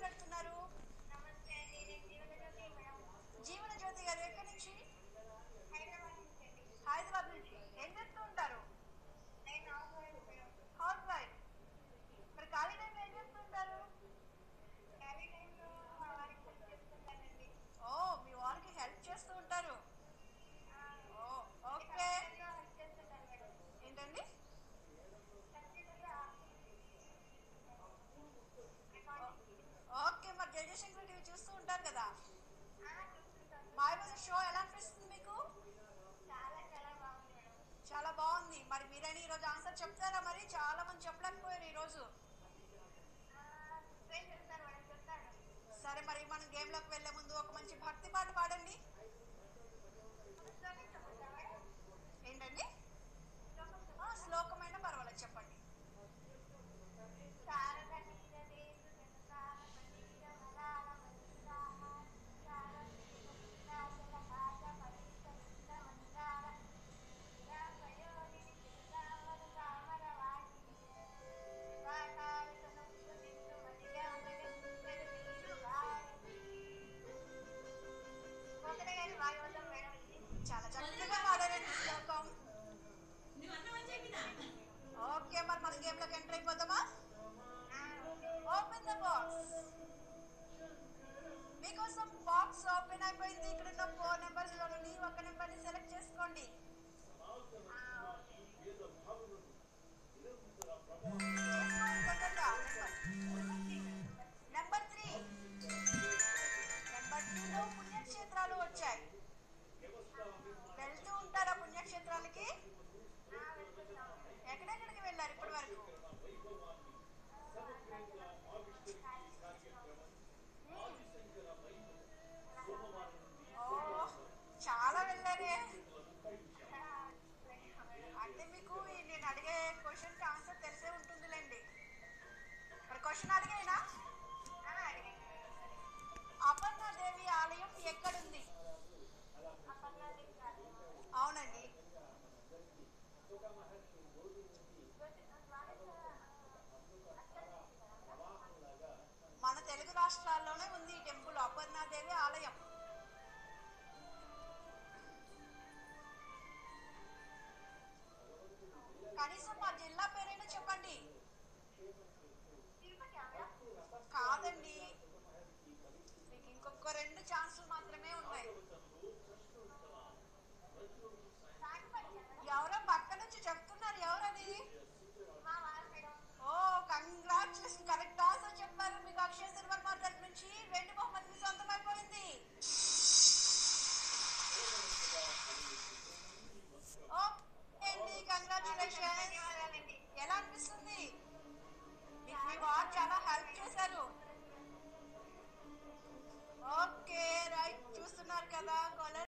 మాట్లాడుతున్నారు నమస్తే అండి నేను జీవనజ్యోతి మేడం జీవన జ్యోతి గారు ఎక్కడి నుంచి హైదరాబాద్ నుంచి అండి హైదరాబాద్ నుంచి ఏం చేస్తూ ఉంటారు నేను house wife madam house wife మరి ఖాళీ టైంలో ఏం చేస్తూ ఉంటారు ఖాళీ టైంలో మా వారికి హెల్ప్ చేస్తుంటానండి ఓ మీ వారికి హెల్ప్ చేస్తూ ఉంటారు ఆ, ఓ ఓకే కంప్యూటర్లో హెల్ప్ చేస్తుంటాను మేడం ఏంటండి కంప్యూటర్లో అకౌంటింగ్ ఓకే మరి జయశంకర్ టీవీ చూస్తూ ఉంటారు కదా ఆ, చూస్తుంటాను మాయబజార్ షో ఎలా అనిపిస్తుంది మీకు చాలా చాలా బాగుంది మేడం చాలా బాగుంది మరి మీరైనా ఈరోజు ఆన్సర్ చెప్తారా మరి చాలా మంది చెప్పలేకపోయారు ఈరోజు ఆ, నేను చెప్తాను మేడం చెప్తాను సరే మరి మనం గేమ్లోకి వెళ్ళే ముందు ఒక మంచి భక్తి పాట పాడండి శ్లోకం చెప్తా మేడం ఏంటండి శ్లోకం చెప్తా ఆ, శ్లోకమైనా పర్వాలేదు చెప్పండి శారద నీరదేశు జనసార పండిత మలాల మందార శారద భాష పరిత నింద మందార నిరాపయోగిని చిరుతామర తామర వాహిని వాకార సమస్త బిందు మదిగామగ సుందర నీరు భారతి కోకట గారి భాగవతం మేడం ఇది చాలా చక్కగా పాడారండి శ్లోకం నువ్వు అన్నవని చెప్పినా ఓకే మరి మన గేమ్లోకి ఎంటర్ అయిపోతామా ఆ, ఓకే. ఓపెన్ ద బాక్స్ మీకోసం బాక్స్ ఓపెన్ అయిపోయింది ఇక్కడ ఉన్న ఫోర్ నెంబర్స్ లో నుండి ఒక నెంబర్ ని సెలెక్ట్ చేసుకోండి ఆ, ఓకే. చేసుకోండి తొందరగా నెంబర్ త్రీ నెంబర్ టూ లో పుణ్యక్షేత్రాలు వచ్చాయి వెళ్తూ ఉంటారా పుణ్యక్షేత్రాలకి ఆ, వెళ్తున్నాం. ఎక్కడెక్కడికి వెళ్ళారు ఇప్పటి వరకు ఓ చాలా వెళ్ళారే అంటే మీకు ఈ నేను అడిగే క్వశ్చన్ కి ఆన్సర్ తెలిసే ఉంటుందిలేండి మరి క్వశ్చన్ అడిగేనా ఆ, అడిగాను. అపర్ణాదేవి ఆలయం ఎక్కడుంది అపర్ణాదేవి గారు. అవునండి మన తెలుగు రాష్ట్రాల్లోనే ఉంది ఈ టెంపుల్ అపర్ణాదేవి ఆలయం కనీసం మా జిల్లా పేరైనా చెప్పండి తిరుపతి ఆవిడ? కాదండి మీకు ఇంకొక రెండు ఛాన్సులు మాత్రమే ఉన్నాయి తాటిపల్లి ఆవిడ? ఎవరో పక్క నుంచి చెప్తున్నారు ఎవరది మా వారు మేడం. ఓ కంగ్రాచులేషన్ కరెక్ట్ ఆన్సర్ చెప్పారు మీకు అక్షయ్ శర్మ తరపు నుంచి వెండి బహుమతి మీ సొంతం అయిపోయింది ఓకే అండి కంగ్రాచులేషన్ ధన్యవాదాలండి. ఎలా అనిపిస్తుంది మీకు మీ వారు చాలా హెల్ప్ చేశారు